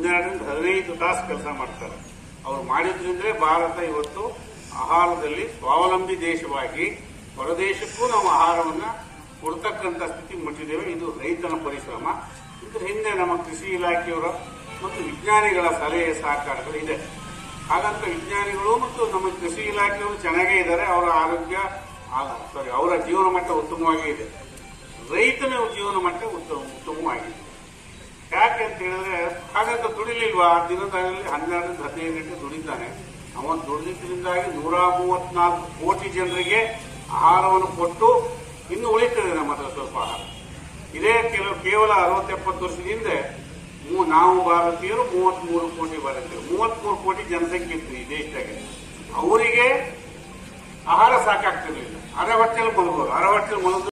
ಹನ್ನೆರಡರಿಂದ ಹದಿನೈದು ತಾಸು ಕೆಲಸ ಮಾಡ್ತಾರೆ ಅವ್ರು ಮಾಡಿದ್ರಿಂದಲೇ ಭಾರತ ಇವತ್ತು ಆಹಾರದಲ್ಲಿ ಸ್ವಾವಲಂಬಿ ದೇಶವಾಗಿ ಹೊರದೇಶಕ್ಕೂ ನಾವು ಆಹಾರವನ್ನ ಕೊಡ್ತಕ್ಕಂಥ ಸ್ಥಿತಿ ಮುಟ್ಟಿದ್ದೇವೆ ಇದು ರೈತನ ಪರಿಶ್ರಮ ಇದ್ರ ಹಿಂದೆ ನಮ್ಮ ಕೃಷಿ ಇಲಾಖೆಯವರ ಮತ್ತು ವಿಜ್ಞಾನಿಗಳ ಸಲಹೆ ಸಹಕಾರಗಳು ಇದೆ ಹಾಗಂತ ವಿಜ್ಞಾನಿಗಳು ಮತ್ತು ನಮ್ಮ ಕೃಷಿ ಇಲಾಖೆಯವರು ಚೆನ್ನಾಗೇ ಇದ್ದಾರೆ ಅವರ ಆರೋಗ್ಯ ಸಾರಿ ಅವರ ಜೀವನ ಮಟ್ಟ ಉತ್ತಮವಾಗೇ ಇದೆ ರೈತನ ಜೀವನ ಮಟ್ಟ ಉತ್ತಮ ಉತ್ತಮವಾಗಿದೆ ಯಾಕೆ ಅಂತ ಹೇಳಿದ್ರೆ ಹಾಗಂತ ದುಡಿಲಿಲ್ವಾ ದಿನದಲ್ಲಿ ಹನ್ನೆರಡರಿಂದ ಹದಿನೈದು ಗಂಟೆ ದುಡಿತಾನೆ ಅವನು ದುಡಿದಿದ್ದರಿಂದಾಗಿ ನೂರ ಮೂವತ್ನಾಲ್ಕು ಕೋಟಿ ಜನರಿಗೆ ಆಹಾರವನ್ನು ಕೊಟ್ಟು ಇನ್ನು ಉಳಿತದೆ ನಮ್ಮ ಹತ್ರ ಸ್ವಲ್ಪ ಆಹಾರ ಇದೇ ಕೆಲವು ಕೇವಲ ಅರವತ್ತೆಪ್ಪತ್ತು ವರ್ಷದ ಹಿಂದೆ ಮೂ- ನಾವು ಭಾರತೀಯರು ಮೂವತ್ಮೂರು ಕೋಟಿ ಭಾರತೀಯರು ಮೂವತ್ಮೂರು ಕೋಟಿ ಜನಸಂಖ್ಯೆ ಇತ್ತು ಈ ದೇಶದಾಗೆ ಅವರಿಗೆ ಆಹಾರ ಸಾಕಾಗ್ತಿರ್ಲಿಲ್ಲ ಅರೆ ಹೊಟ್ಟೆಲ್ ಮಲಗೋರು ಅರೆ ಹೊಟ್ಟೆಲ್ ಮಲಗ